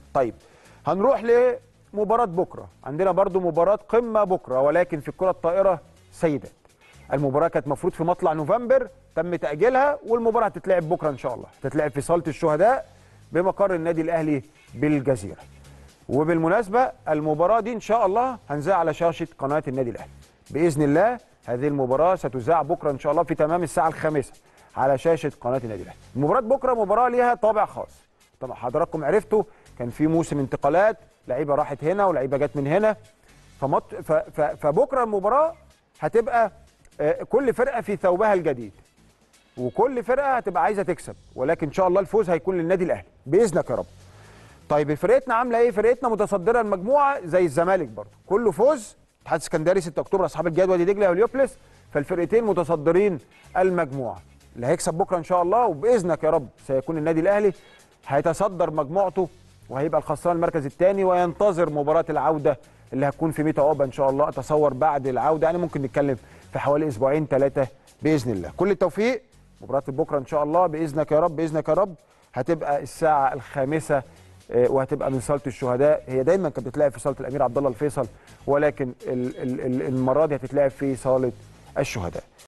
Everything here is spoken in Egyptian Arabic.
طيب هنروح لمباراه بكره عندنا برضو مباراه قمه بكره ولكن في الكره الطائره سيدات المباراه كانت المفروض في مطلع نوفمبر تم تاجيلها والمباراه هتتلعب بكره ان شاء الله هتتلعب في صاله الشهداء بمقر النادي الاهلي بالجزيره وبالمناسبه المباراه دي ان شاء الله هنذاع على شاشه قناه النادي الاهلي باذن الله هذه المباراه ستذاع بكره ان شاء الله في تمام الساعه الخامسه على شاشه قناه النادي الاهلي مباراه بكره مباراه ليها طابع خاص طبعا حضراتكم عرفتوا كان في موسم انتقالات لعيبه راحت هنا ولعيبه جت من هنا فمط... ف... ف... فبكره المباراه هتبقى آه، كل فرقه في ثوبها الجديد وكل فرقه هتبقى عايزه تكسب ولكن ان شاء الله الفوز هيكون للنادي الاهلي باذنك يا رب طيب فرقتنا عامله ايه فرقتنا متصدره المجموعه زي الزمالك برضه كله فوز اتحاد اسكندري 6 اكتوبر اصحاب الجدول وادي دجله واليوبلس فالفرقتين متصدرين المجموعه اللي هيكسب بكره ان شاء الله وباذنك يا رب سيكون النادي الاهلي هيتصدر مجموعته وهيبقى الخسران المركز الثاني وينتظر مباراه العوده اللي هتكون في ميتا اوبا ان شاء الله اتصور بعد العوده يعني ممكن نتكلم في حوالي اسبوعين ثلاثه باذن الله كل التوفيق مباراه بكره ان شاء الله باذنك يا رب باذنك يا رب هتبقى الساعه الخامسه آه، وهتبقى من صاله الشهداء هي دايما كانت بتتلعب في صاله الامير عبد الله الفيصل ولكن ال- ال- ال- المره دي هتتلعب في صاله الشهداء